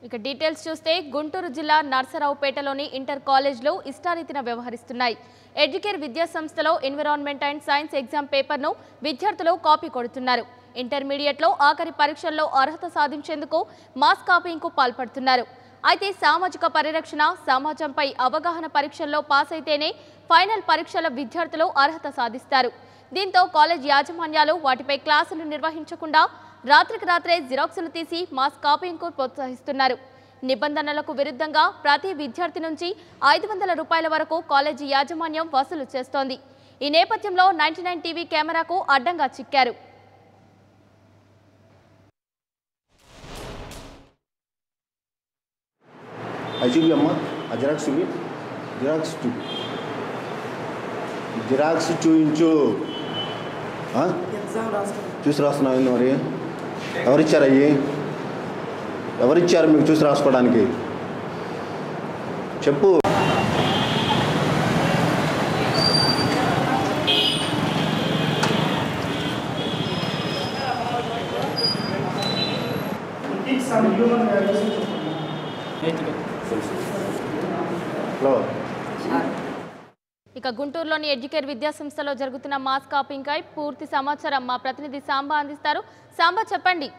ఇక డీటెయిల్స్ చూస్తే గుంటూరు జిల్లా నర్సరావుపేటలోని ఇంటర్ కాలేజ్లో ఇష్టారీతిన వ్యవహరిస్తున్నాయి ఎడ్యుకేర్ విద్యా సంస్థలో ఎన్విరాన్మెంట్ అండ్ సైన్స్ ఎగ్జామ్ పేపర్ను విద్యార్థులు కాపీ కొడుతున్నారు ఇంటర్మీడియట్లో ఆఖరి పరీక్షల్లో అర్హత సాధించేందుకు మాస్ కాపీయింగ్కు పాల్పడుతున్నారు అయితే సామాజిక పరిరక్షణ సమాజంపై అవగాహన పరీక్షల్లో పాస్ అయితేనే ఫైనల్ పరీక్షల విద్యార్థులు అర్హత సాధిస్తారు దీంతో కాలేజ్ యాజమాన్యాలు వాటిపై క్లాసులు నిర్వహించకుండా రాత్రికి రాత్రే జిరాక్సులు తీసి మాస్ కాపీయింగ్కు ప్రోత్సహిస్తున్నారు నిబంధనలకు విరుద్ధంగా ప్రతి విద్యార్థి నుంచి ఐదు వందల రూపాయల వరకు కాలేజీ యాజమాన్యం వసూలు చేస్తోంది ఈ నేపథ్యంలో నైన్టీ నైన్ టీవీ కెమెరాకు అడ్డంగా చిక్కారు అది చూపి అమ్మ ఆ జిరాక్స్ చూపి జిరాక్స్ చూపి జిరాక్స్ చూపించు ఆ? ఎగ్జామ్ రాసుకున్నాను చూసి రాస్తున్నావు ఏంది మరి ఎవరిచ్చారు అయ్యి ఎవరిచ్చారు మీకు చూసి రాసుకోవడానికి చెప్పు ఎథిక్స్ అండ్ హ్యూమన్ వాల్యూస్ చెప్తున్నాను హలో ఇక గుంటూరులోని ఎడ్యుకేర్ విద్యా సంస్థలో జరుగుతున్న మాస్ కాపింగ్పై పూర్తి సమాచారం మా ప్రతినిధి సాంబా అందిస్తారు సాంబా చెప్పండి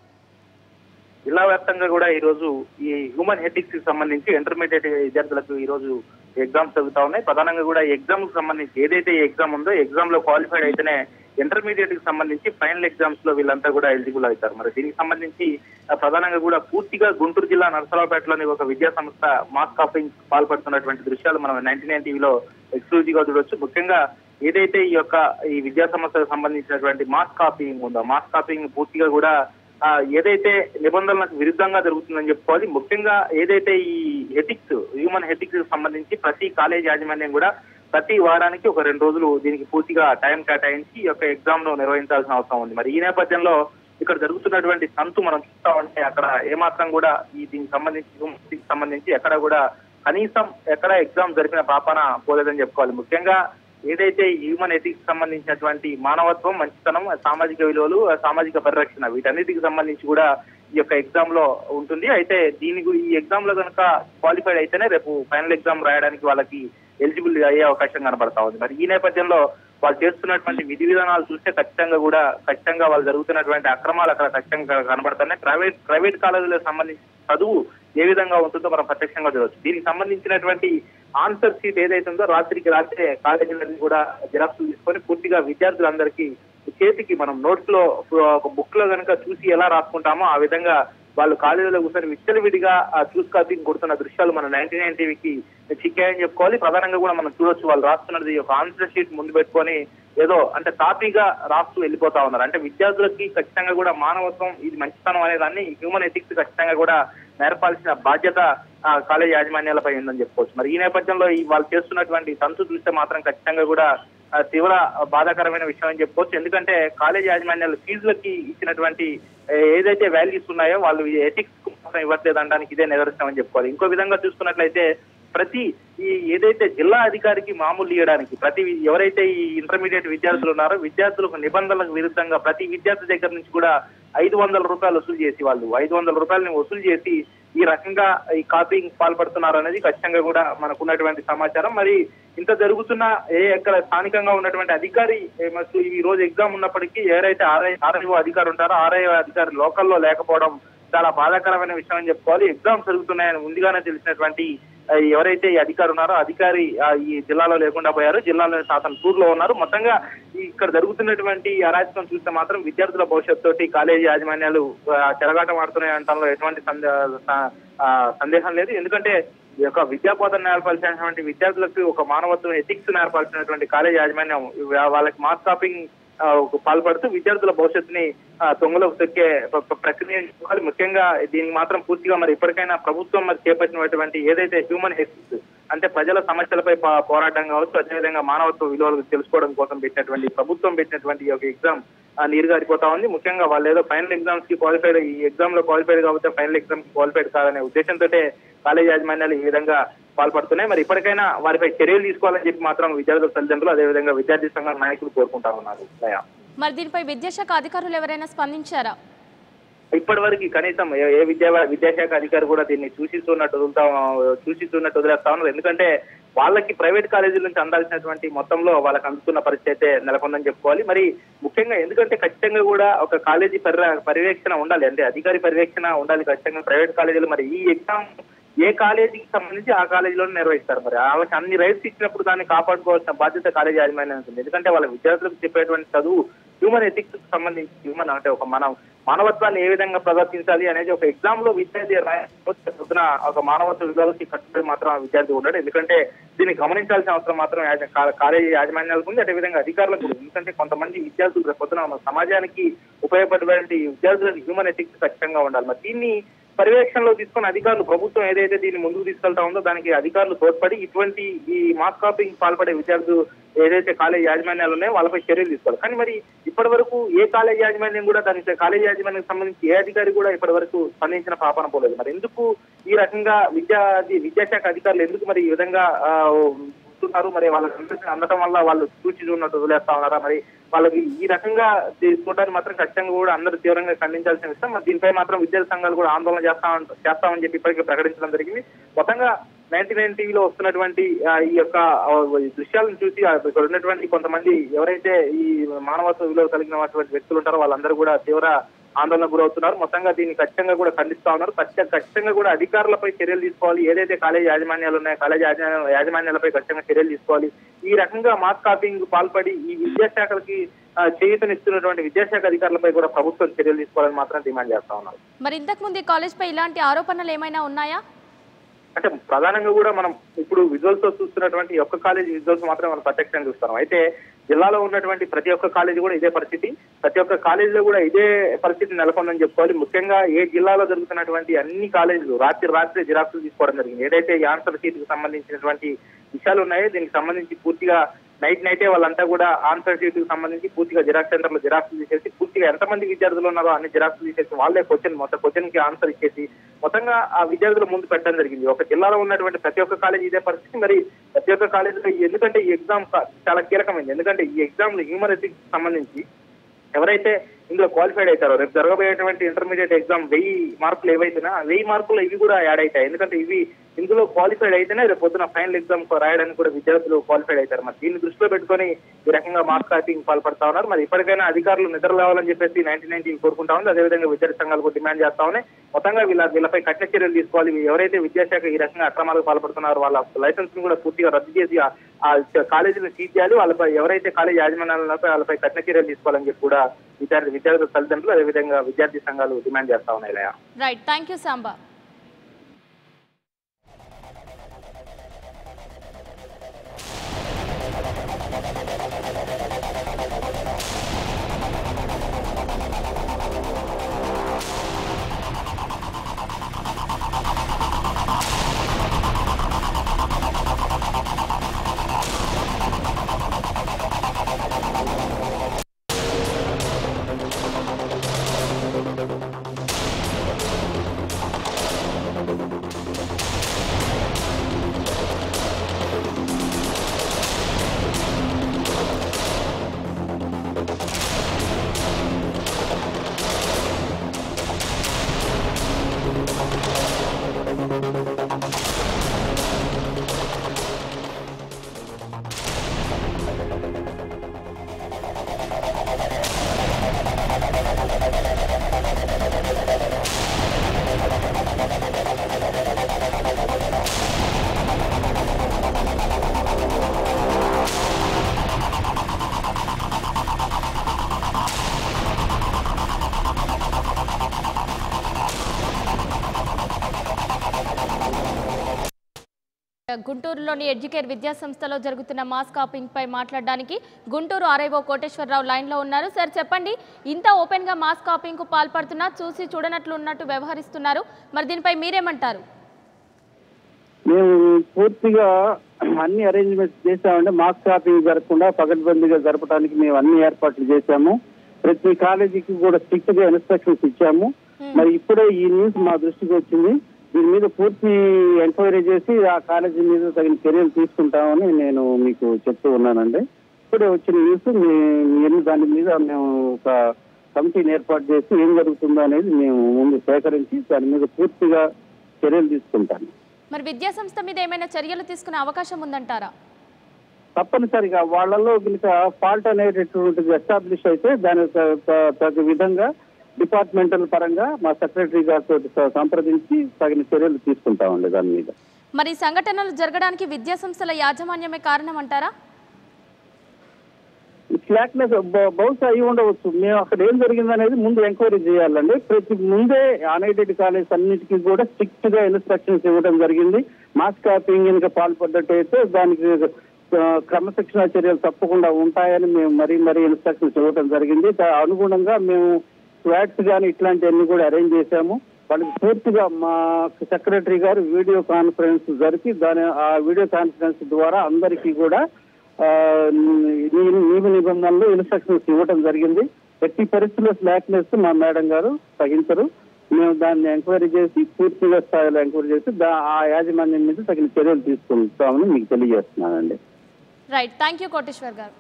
జిల్లా వ్యాప్తంగా కూడా ఈ రోజు ఈ హ్యూమన్ ఎథిక్స్ కి సంబంధించి ఇంటర్మీడియట్ విద్యార్థులకు ఈ రోజు ఎగ్జామ్స్ జరుగుతా ఉన్నాయి ప్రధానంగా కూడా ఎగ్జామ్ కి సంబంధించి ఏదైతే ఈ ఎగ్జామ్ ఉందో ఎగ్జామ్ లో క్వాలిఫైడ్ అయితేనే ఇంటర్మీడియట్ కి సంబంధించి ఫైనల్ ఎగ్జామ్స్ లో వీళ్ళంతా కూడా ఎలిజిబుల్ అవుతారు మరి దీనికి సంబంధించి ఆ, ప్రధానంగా కూడా పూర్తిగా గుంటూరు జిల్లా నరసరావుపేటలోని ఒక విద్యా సంస్థ మాస్ కాపింగ్ పాల్పడుతున్నటువంటి దృశ్యాలు మనం నైన్టీ నైన్ టీవీలో ఎక్స్క్లూజివ్ గా చూడొచ్చు ముఖ్యంగా ఏదైతే ఈ యొక్క ఈ విద్యా సంస్థకు సంబంధించినటువంటి మాస్ కాపీయింగ్ ఉందో మాస్ కాపీయింగ్ పూర్తిగా కూడా ఆ, ఏదైతే నిబంధనలకు విరుద్ధంగా జరుగుతుందని చెప్పుకోవాలి ముఖ్యంగా ఏదైతే ఈ ఎథిక్స్ హ్యూమన్ ఎథిక్స్ కి సంబంధించి ప్రతి కాలేజ్ యాజమాన్యం కూడా ప్రతి వారానికి ఒక రెండు రోజులు దీనికి పూర్తిగా టైం కేటాయించి ఈ యొక్క ఎగ్జామ్ ను నిర్వహించాల్సిన అవసరం ఉంది మరి ఈ నేపథ్యంలో ఇక్కడ జరుగుతున్నటువంటి తంతు మనం చూస్తా ఉంటే అక్కడ ఏమాత్రం కూడా ఈ దీనికి సంబంధించి హ్యూమన్ ఎథిక్స్ సంబంధించి ఎక్కడ కూడా కనీసం ఎక్కడ ఎగ్జామ్ జరిపిన పాపన పోలేదని చెప్పుకోవాలి ముఖ్యంగా ఏదైతే హ్యూమన్ ఎథిక్స్ సంబంధించినటువంటి మానవత్వం మంచితనం సామాజిక విలువలు సామాజిక పరిరక్షణ వీటన్నిటికి సంబంధించి కూడా ఈ యొక్క ఎగ్జామ్ లో ఉంటుంది అయితే దీని గు- ఈ ఎగ్జామ్ లో కనుక క్వాలిఫైడ్ అయితేనే రేపు ఫైనల్ ఎగ్జామ్ రాయడానికి వాళ్ళకి ఎలిజిబుల్ అయ్యే అవకాశం కనబడతా ఉంది మరి ఈ నేపథ్యంలో వాళ్ళు చేస్తున్నటువంటి విధి విధానాలు చూస్తే ఖచ్చితంగా కూడా ఖచ్చితంగా వాళ్ళు జరుగుతున్నటువంటి అక్రమాలు అక్కడ ఖచ్చితంగా కనబడుతున్నాయి ప్రైవేట్ ప్రైవేట్ కాలేజీలకు సంబంధించి చదువు ఏ విధంగా ఉంటుందో మనం ప్రత్యక్షంగా చూడవచ్చు దీనికి సంబంధించినటువంటి ఆన్సర్ షీట్ ఏదైతే ఉందో రాత్రికి రాత్రే కాలేజీలన్నీ కూడా జిరాక్స్ తీసుకొని పూర్తిగా విద్యార్థులందరికీ చేతికి మనం నోట్స్ లో ఒక బుక్ లో కనుక చూసి ఎలా రాసుకుంటామో ఆ విధంగా వాళ్ళు కాలేజీలో కూర్చొని విచ్చలవిడిగా ఆ చూస్ కాపీని కొడుతున్న దృశ్యాలు మన నైన్టీ నైన్ టీవీకి చిక్కాయని చెప్పుకోవాలి ప్రధానంగా కూడా మనం చూడొచ్చు వాళ్ళు రాస్తున్నది ఒక ఆన్సర్ షీట్ ముందు పెట్టుకొని ఏదో అంటే కాపీగా రాస్తూ వెళ్ళిపోతా ఉన్నారు అంటే విద్యార్థులకి ఖచ్చితంగా కూడా మానవత్వం ఇది మంచితనం అనే దాన్ని హ్యూమన్ ఎథిక్స్ ఖచ్చితంగా కూడా నేర్పాల్సిన బాధ్యత ఆ, కాలేజ్ యాజమాన్యాలపై ఉందని చెప్పుకోవచ్చు మరి ఈ నేపథ్యంలో ఈ వాళ్ళు చేస్తున్నటువంటి తంతు చూస్తే మాత్రం ఖచ్చితంగా కూడా ఆ, తీవ్ర బాధాకరమైన విషయం అని చెప్పుకోవచ్చు ఎందుకంటే కాలేజ్ యాజమాన్యాలు ఫీజులకి ఇచ్చినటువంటి ఏ, ఏదైతే వాల్యూస్ ఉన్నాయో వాళ్ళు ఎథిక్స్ మాత్రం ఇవ్వట్లేదు అనడానికి ఇదే నిదర్శనం అని చెప్పుకోవాలి ఇంకో విధంగా చూసుకున్నట్లయితే ప్రతి ఈ ఏదైతే జిల్లా అధికారికి మామూలు ఇవ్వడానికి ప్రతి ఎవరైతే ఈ ఇంటర్మీడియట్ విద్యార్థులు ఉన్నారో విద్యార్థులకు నిబంధనలకు విరుద్ధంగా ప్రతి విద్యార్థి దగ్గర నుంచి కూడా ఐదు వందల రూపాయలు వసూలు చేసి వాళ్ళు ఐదు వందల రూపాయలని వసూలు చేసి ఈ రకంగా ఈ కాపీంగ్ పాల్పడుతున్నారు అనేది ఖచ్చితంగా కూడా మనకున్నటువంటి సమాచారం మరి ఇంత జరుగుతున్న ఏ ఎక్కడ స్థానికంగా ఉన్నటువంటి అధికారి ఏ మస్తు ఈ రోజు ఎగ్జామ్ ఉన్నప్పటికీ ఎవరైతే ఆర్ఐ ఆర్ఐఓ అధికారి ఉంటారో ఆర్ఐఓ అధికారి లోకల్లో లేకపోవడం చాలా బాధాకరమైన విషయం అని చెప్పుకోవాలి ఎగ్జామ్స్ జరుగుతున్నాయని ముందుగానే తెలిసినటువంటి ఆ, ఎవరైతే ఈ అధికారి ఉన్నారో అధికారి ఆ, ఈ జిల్లాలో లేకుండా పోయారు జిల్లాలో అతను టూర్ లో ఉన్నారు మొత్తంగా ఈ ఇక్కడ జరుగుతున్నటువంటి ఈ అరాచకం చూస్తే మాత్రం విద్యార్థుల భవిష్యత్తు తోటి కాలేజీ యాజమాన్యాలు ఆ, చెలగాటం ఆడుతున్నాయి అనడంలో ఎటువంటి సందే- స- ఆ, సందేహం లేదు ఎందుకంటే ఈ యొక్క విద్యాబోధన నేర్పాల్సినటువంటి విద్యార్థులకు ఒక మానవత్వం ఎథిక్స్ నేర్పాల్సినటువంటి కాలేజ్ యాజమాన్యం వా- వాళ్ళకి మాస్ కాపింగ్ ఆ, ఒక పాల్పడుతూ విద్యార్థుల భవిష్యత్తుని ఆ, తొంగలోకి తొక్కే ప్ర- ప్ర- ప్రక్రియ చేసుకోవాలి. ముఖ్యంగా దీనికి మాత్రం పూర్తిగా మరి ఇప్పటికైనా ప్రభుత్వం మరి చేపట్టినటువంటి ఏదైతే హ్యూమన్ ఎథిక్స్ అంటే ప్రజల సమస్యలపై పా- పోరాటం కావచ్చు అదేవిధంగా మానవత్వ విలువలు తెలుసుకోవడం కోసం పెట్టినటువంటి ప్రభుత్వం పెట్టినటువంటి ఈ యొక్క ఎగ్జామ్ నీరు గారిపోతా ఉంది ముఖ్యంగా వాళ్ళు ఏదో ఫైనల్ ఎగ్జామ్స్ కి క్వాలిఫైడ్ ఈ ఎగ్జామ్ లో క్వాలిఫైడ్ కాబట్టి ఫైనల్ ఎగ్జామ్ కి క్వాలిఫైడ్ కాదనే ఉద్దేశంతో కాలేజ్ యాజమాన్యాలు ఈ విధంగా పాల్పడుతున్నాయి మరి ఇప్పటికైనా వారిపై చర్యలు తీసుకోవాలని చెప్పి మాత్రం విద్యార్థుల తల్లిదండ్రులు అదేవిధంగా విద్యార్థి సంఘాల నాయకులు కోరుకుంటా ఉన్నారు దయా మరి దీనిపై విద్యాశాఖ అధికారులు ఎవరైనా స్పందించారా ఇప్పటి వరకు కనీసం ఏ ఏ విద్యా విద్యాశాఖ అధికారి కూడా దీన్ని సూచిస్తున్నట్టు వదులుతాం సూచిస్తున్నట్టు వదిలేస్తా ఉన్నారు ఎందుకంటే వాళ్ళకి ప్రైవేట్ కాలేజీల నుంచి అందాల్సినటువంటి మొత్తంలో వాళ్ళకి అందుతున్న పరిస్థితి అయితే నెలకొందని చెప్పుకోవాలి మరి ముఖ్యంగా ఎందుకంటే ఖచ్చితంగా కూడా ఒక కాలేజీ పర్య పర్యవేక్షణ ఉండాలి అంటే అధికారి పర్యవేక్షణ ఉండాలి ఖచ్చితంగా ప్రైవేట్ కాలేజీలు మరి ఈ ఎగ్జామ్ ఏ కాలేజీకి సంబంధించి ఆ కాలేజీలో నిర్వహిస్తారు మరి వాళ్ళకి అన్ని రైట్స్ ఇచ్చినప్పుడు దాన్ని కాపాడుకోవాల్సిన బాధ్యత కాలేజీ యాజమాన్యం ఉంటుంది ఎందుకంటే వాళ్ళ విద్యార్థులకు చెప్పేటువంటి చదువు హ్యూమన్ ఎథిక్స్ కి సంబంధించి హ్యూమన్ అంటే ఒక మనం మానవత్వాన్ని ఏ విధంగా ప్రదర్శించాలి అనేది ఒక ఎగ్జామ్ లో విద్యార్థి రాయకపోతే పొద్దున ఒక మానవత్వ విలువలకి కట్టుబడి మాత్రం ఆ విద్యార్థి ఉండడు ఎందుకంటే దీన్ని గమనించాల్సిన అవసరం మాత్రం యాజ- కా- కాలేజీ యాజమాన్యాలకు ఉంది అదేవిధంగా అధికారులకు ఉంది ఎందుకంటే కొంతమంది విద్యార్థులు రేపు పొద్దున మన సమాజానికి ఉపయోగపడేటువంటి విద్యార్థులకు హ్యూమన్ ఎథిక్స్ ఖచ్చితంగా ఉండాలి మరి దీన్ని పర్యవేక్షణలో తీసుకున్న అధికారులు ప్రభుత్వం ఏదైతే దీన్ని ముందుకు తీసుకెళ్తా ఉందో దానికి అధికారులు తోడ్పడి ఇటువంటి ఈ మాస్ కాపింగ్ పాల్పడే విద్యార్థులు ఏదైతే కాలేజ్ యాజమాన్యాలు ఉన్నాయో వాళ్ళపై చర్యలు తీసుకోవాలి కానీ మరి ఇప్పటి వరకు ఏ కాలేజ్ యాజమాన్యం కూడా దానికి కాలేజ్ యాజమాన్యానికి సంబంధించి ఏ అధికారి కూడా ఇప్పటి వరకు స్పందించిన పాపన పోలేదు మరి ఎందుకు ఈ రకంగా విద్యా విద్యాశాఖ అధికారులు ఎందుకు మరి ఈ విధంగా ఆ, ఉంటున్నారు మరి వాళ్ళకి అందరికీ అందటం వల్ల వాళ్ళు సూచి చూడనట్టు వదిలేస్తా ఉన్నారా మరి వాళ్ళకి ఈ రకంగా చూడడానికి మాత్రం ఖచ్చితంగా కూడా అందరూ తీవ్రంగా ఖండించాల్సిన విషయం మరి దీనిపై మాత్రం విద్యార్థి సంఘాలు కూడా ఆందోళన చేస్తామంట చేస్తామని చెప్పి ఇప్పటికే ప్రకటించడం జరిగింది మొత్తంగా నైన్టీ నైన్ టీవీలో వస్తున్నటువంటి ఆ, ఈ యొక్క ఆ, ఈ దృశ్యాలను చూసి ఆ, ఇక్కడ ఉన్నటువంటి కొంతమంది ఎవరైతే ఈ మానవత్వ విలువ కలిగినటువంటి వ్యక్తులు ఉంటారో వాళ్ళందరూ కూడా తీవ్ర ఆందోళనకు గురవుతున్నారు మొత్తంగా దీన్ని ఖచ్చితంగా కూడా ఖండిస్తా ఉన్నారు ఖచ్చితంగా ఖచ్చితంగా కూడా అధికారులపై చర్యలు తీసుకోవాలి ఏదైతే కాలేజ్ యాజమాన్యాలు ఉన్నాయో కాలేజ్ యాజమాన్య- యాజమాన్యాలపై ఖచ్చితంగా చర్యలు తీసుకోవాలి ఈ రకంగా మాస్ కాపింగ్ పాల్పడి ఈ విద్యాశాఖలకి ఆ, చేయూతనిస్తున్నటువంటి విద్యాశాఖ అధికారులపై కూడా ప్రభుత్వం చర్యలు తీసుకోవాలని మాత్రం డిమాండ్ చేస్తా ఉన్నారు మరి ఇంతకు ముందు ఈ కాలేజ్పై ఇలాంటి ఆరోపణలు ఏమైనా ఉన్నాయా అంటే ప్రధానంగా కూడా మనం ఇప్పుడు విజువల్స్ తో చూస్తున్నటువంటి ఈ ఒక్క కాలేజ్ విజువల్స్ మాత్రం మనం ప్రత్యక్షంగా చూస్తాం అయితే జిల్లాలో ఉన్నటువంటి ప్రతి ఒక్క కాలేజీ కూడా ఇదే పరిస్థితి ప్రతి ఒక్క కాలేజీలో కూడా ఇదే పరిస్థితి నెలకొందని చెప్పుకోవాలి ముఖ్యంగా ఏ జిల్లాలో జరుగుతున్నటువంటి అన్ని కాలేజీలు రాత్రి రాత్రి జిరాక్సులు తీసుకోవడం జరిగింది ఏదైతే ఈ ఆన్సర్ షీట్ కి సంబంధించినటువంటి విషయాలు ఉన్నాయో దీనికి సంబంధించి పూర్తిగా నైట్ నైటే వాళ్ళంతా కూడా ఆన్సర్ షీట్ కి సంబంధించి పూర్తిగా జిరాక్స్ సెంటర్ లో జిరాక్స్ తీసేసి పూర్తిగా ఎంతమంది విద్యార్థులు ఉన్నారో అన్ని జిరాక్స్ తీసేసి వాళ్ళే క్వశ్చన్ మొత్తం క్వశ్చన్ కి ఆన్సర్ ఇచ్చేసి మొత్తంగా ఆ విద్యార్థుల ముందు పెట్టడం జరిగింది ఒక జిల్లాలో ఉన్నటువంటి ప్రతి ఒక్క కాలేజ్ ఇదే పరిస్థితి మరి ప్రతి ఒక్క కాలేజీలో ఎందుకంటే ఈ ఎగ్జామ్ చాలా కీలకమైంది ఎందుకంటే ఈ ఎగ్జామ్ హ్యూమన్ ఎథిక్స్ సంబంధించి ఎవరైతే ఇందులో క్వాలిఫైడ్ అవుతారో రేపు జరగబోయేటువంటి ఇంటర్మీడియట్ ఎగ్జామ్ వెయ్యి మార్కులు ఏవైతేనా ఆ వెయ్యి మార్కులు ఇవి కూడా యాడ్ అవుతాయి ఎందుకంటే ఇవి ఇందులో క్వాలిఫైడ్ అయితేనే రేపు పొద్దున ఫైనల్ ఎగ్జామ్ రాయడానికి కూడా విద్యార్థులు క్వాలిఫైడ్ అవుతారు మరి దీన్ని దృష్టిలో పెట్టుకొని ఈ రకంగా మార్క్ కాపింగ్ పాల్పడతా ఉన్నారు మరి ఇప్పటికైనా అధికారులు నిద్ర లేవాలని చెప్పేసి నైన్టీ నైన్టీ కోరుకుంటా ఉంది అదేవిధంగా విద్యార్థి సంఘాలు కూడా డిమాండ్ చేస్తా ఉన్నాయి మొత్తంగా వీళ్ళ వీళ్ళపై కఠిన చర్యలు తీసుకోవాలి ఎవరైతే విద్యాశాఖ ఈ రకంగా అక్రమాలకు పాల్పడుతున్నారో వాళ్ళ లైసెన్స్ ని కూడా పూర్తిగా రద్దు చేసి ఆ- ఆ కాలేజీలను సీజ్ చేయాలి వాళ్ళపై ఎవరైతే కాలేజీ యాజమాన్యాలపై వాళ్ళపై కఠిన చర్యలు తీసుకోవాలని చెప్పి కూడా విద్యార్థి విద్యార్థుల తల్లిదండ్రులు అదేవిధంగా విద్యార్థి సంఘాలు డిమాండ్ చేస్తా ఉన్నాయి లయ. రైట్ థ్యాంక్ యూ సాంబా గుంటూరులోని ఎడ్యుకేర్ విద్యా సంస్థలో జరుగుతున్న మాస్ కాపింగ్ పై మాట్లాడడానికి గుంటూరు ఆర్ఐఓ కోటేశ్వరరావు లైన్ లో ఉన్నారు సార్ చెప్పండి ఇంత ఓపెన్ గా మాస్ కాపింగ్ కు పాల్పడుతున్నా చూసి చూడనట్లు ఉన్నట్టు వ్యవహరిస్తున్నారు మరి దీనిపై మీరేమంటారు మేము పూర్తిగా అన్ని అరేంజ్మెంట్స్ చేశామంటే మాస్ షాపింగ్ జరగకుండా పకడ్బందీగా జరపడానికి మేము అన్ని ఏర్పాట్లు చేశాము ప్రతి కాలేజీకి కూడా స్ట్రిక్ట్ గా ఇన్స్ట్రక్షన్స్ ఇచ్చాము మరి ఇప్పుడే ఈ న్యూస్ మా దృష్టికి వచ్చింది దీని మీద పూర్తి ఎంక్వైరీ చేసి ఆ కాలేజీ మీద తగిన చర్యలు తీసుకుంటామని నేను మీకు చెప్తూ ఉన్నానండి ఇప్పుడే వచ్చిన న్యూస్ మీ- మీరు దాని మీద మేము ఒక కమిటీని ఏర్పాటు చేసి ఏం జరుగుతుందో అనేది మేము ముందు సేకరించి దాని మీద పూర్తిగా చర్యలు తీసుకుంటాను మరి విద్యా సంస్థ మీద ఏమైనా చర్యలు తీసుకునే అవకాశం ఉందంటారా తప్పనిసరిగా వాళ్ళలో కనుక ఫాల్ట్ అనేటటువంటిది ఎస్టాబ్లిష్ అయితే దాని త- త- తగు విధంగా డిపార్ట్మెంటల్ పరంగా మా సెక్రటరీ గారితో స- సంప్రదించి తగిన చర్యలు తీసుకుంటామండి దాని మీద మరి ఈ సంఘటనలు జరగడానికి విద్యా సంస్థల యాజమాన్యమే కారణం అంటారా స్లాక్నెస్ బ- బహుశా అయి ఉండవచ్చు మేము అక్కడ ఏం జరిగింది అనేది ముందు ఎంక్వైరీ చేయాలండి ప్రతి ముందే అన్ఎయిడెడ్ కాలేజ్ అన్నిటికీ కూడా స్ట్రిక్ట్ గా ఇన్స్ట్రక్షన్స్ ఇవ్వడం జరిగింది మాస్ కాపింగ్ కనుక పాల్పడ్డట్టయితే దానికి ఆ, క్రమశిక్షణ చర్యలు తప్పకుండా ఉంటాయని మేము మరీ మరీ ఇన్స్ట్రక్షన్స్ ఇవ్వడం జరిగింది దా- అనుగుణంగా మేము స్వాట్స్ కానీ ఇట్లాంటివన్నీ కూడా అరేంజ్ చేశాము వాళ్ళకి పూర్తిగా మా సెక్రటరీ గారు వీడియో కాన్ఫరెన్స్ జరిపి దాని ఆ వీడియో కాన్ఫరెన్స్ ద్వారా అందరికీ కూడా ఆ, నీ- నియమ నిబంధనలు ఇన్స్ట్రక్షన్స్ ఇవ్వడం జరిగింది ఎట్టి పరిస్థితుల్లో స్లాక్నెస్ మా మేడం గారు తగ్గించరు మేము దాన్ని ఎంక్వైరీ చేసి పూర్తిగా స్థాయిలో ఎంక్వైరీ చేసి దా- ఆ యాజమాన్యం మీద తగిన చర్యలు తీసుకుంటామని మీకు తెలియజేస్తున్నానండి right thank you Koteshwar garu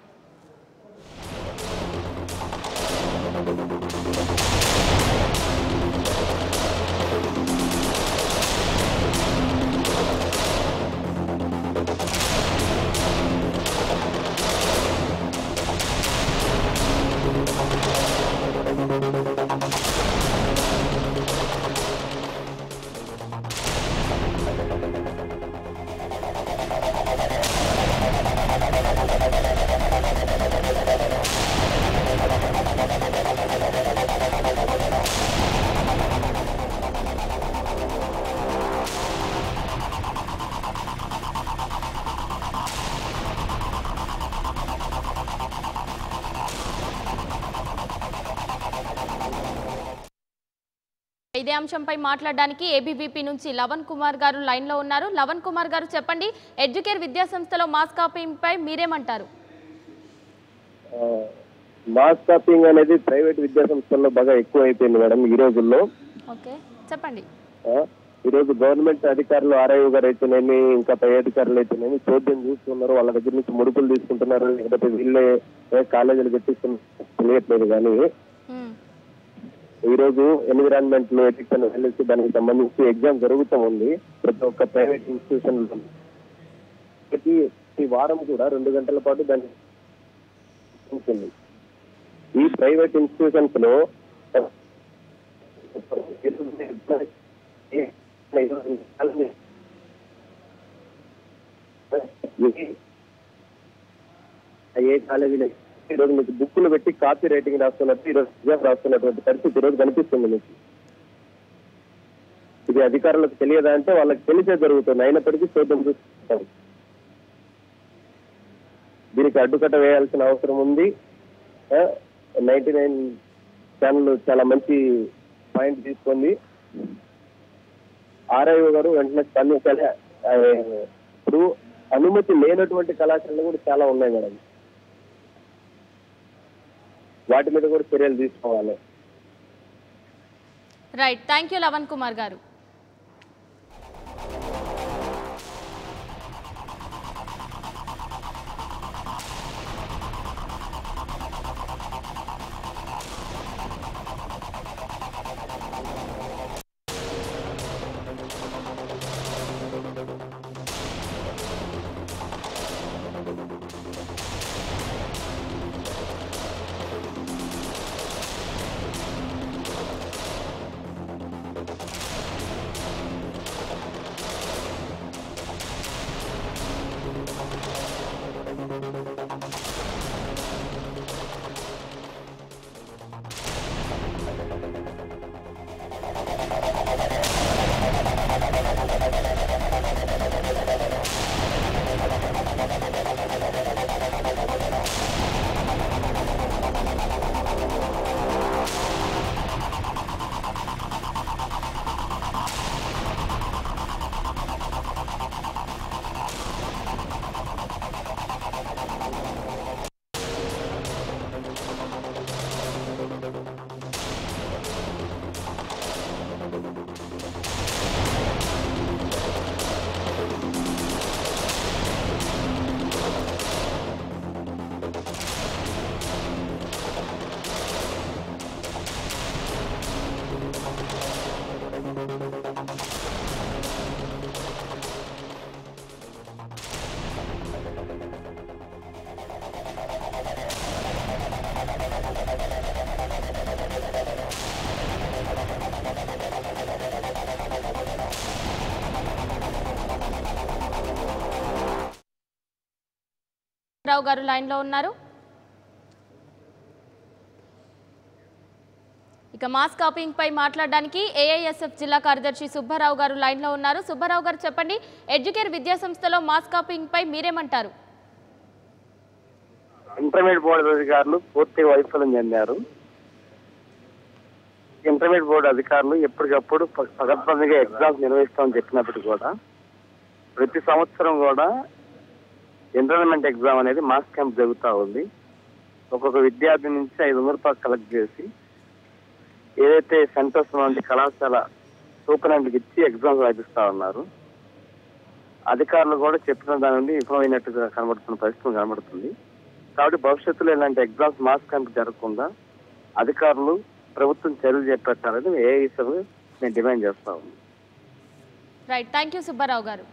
ఇదే అంశంపై మాట్లాడడానికి ఏబీవీపీ నుంచి లవన్ కుమార్ గారు లైన్లో ఉన్నారు లవన్ కుమార్ గారు చెప్పండి ఎడ్యుకేర్ విద్యా సంస్థలో మాస్ కాపింగ్పై మీరేమంటారు మాస్ కాపింగ్ అనేది ప్రైవేట్ విద్యా సంస్థల్లో బాగా ఎక్కువ అయిపోయింది మేడం ఈ రోజుల్లో ఓకే చెప్పండి ఆ, ఈ రోజు గవర్నమెంట్ అధికారులు ఆర్ఐఓ గారు అయితేనేమి ఇంకా పై అధికారులు అయితేనేమి చోద్యం చూస్తున్నారు వాళ్ళ దగ్గర నుంచి ముడుపులు తీసుకుంటున్నారు లేకపోతే వీళ్ళే ఏ కాలేజీలు పెట్టిస్తున్నారు తెలియట్లేదు కానీ మ్మ్. ఈ రోజు ఎన్విరాన్మెంట్ లో ఎథిక్స్ అని వెళ్ళేసి దానికి సంబంధించి ఎగ్జామ్ జరుగుతూ ఉంది ప్రతి ఒక్క ప్రైవేట్ ఇన్స్టిట్యూషన్ లో ప్రతి ఈ వారం కూడా రెండు గంటల పాటు దాన్ని ఉంటుంది ఈ ప్రైవేట్ ఇన్స్టిట్యూషన్స్ లో ఏ కాలేజీలో ఈ రోజు మీకు బుక్కులు పెట్టి కాపీ రైటింగ్ రాస్తున్నట్టు ఈ రోజు ఎగ్జామ్ రాస్తున్నటువంటి పరిస్థితి ఈ రోజు కనిపిస్తుంది మీకు ఇది అధికారులకు తెలియదా అంటే వాళ్ళకి తెలిసే జరుగుతుంది అయినప్పటికీ చూద్దాం చూస్తాం దీనికి అడ్డుకట్ట వేయాల్సిన అవసరం ఉంది నైన్టీ నైన్ ఛానల్ చాలా మంచి పాయింట్ తీసుకుంది ఆర్ఐఓ గారు వెంటనే స్పందించాలి ఆ, ఇప్పుడు అనుమతి లేనటువంటి కళాశాలలు కూడా చాలా ఉన్నాయి మేడం వాటి మీద కూడా చర్యలు తీసుకోవాలి right thank you Lavan Kumar garu Subbarao గారు లైన్లో ఉన్నారు ఇక మాస్ కాపింగ్ పై మాట్లాడడానికి ఏఐఎస్ఎఫ్ జిల్లా కార్యదర్శి సుబ్బారావు గారు లైన్లో ఉన్నారు సుబ్బారావు గారు చెప్పండి ఎడ్యుకేర్ విద్యా సంస్థలో మాస్ కాపింగ్ పై మీరేమంటారు ఇంటర్మీడియట్ బోర్డు అధికారులు పూర్తిగా వైఫల్యం చెందారు ఇంటర్మీడియట్ బోర్డు అధికారులు ఎప్పటికప్పుడు ప- పకడ్బందీగా ఎగ్జామ్స్ నిర్వహిస్తామని చెప్పినప్పటికీ కూడా ప్రతి సంవత్సరం కూడా ఎంటర్మెంట్ ఎగ్జామ్ అనేది మాస్ క్యాంప్ జరుగుతూ ఉంది ఒక్కొక్క విద్యార్థి నుంచి ఐదు వందల రూపాయలు కలెక్ట్ చేసి ఏదైతే సెంటర్స్ నుండి కళాశాల సూపరింటెండెంట్కి ఇచ్చి ఎగ్జామ్స్ రాయిపిస్తా ఉన్నారు అధికారులు కూడా చెప్పిన దాని నుండి విఫలమైనట్టుగా కనబడుతున్న పరిస్థితి కనబడుతుంది కాబట్టి భవిష్యత్తులో ఇలాంటి ఎగ్జామ్స్ మాస్ క్యాంప్ జరగకుండా అధికారులు ప్రభుత్వం చర్యలు చేపట్టాలని ఏఐసీ నేను డిమాండ్ చేస్తా ఉన్నాను రైట్ థ్యాంక్ యూ సుబ్బారావు గారు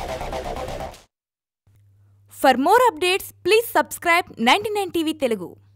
For more updates, please subscribe 99 TV Telugu.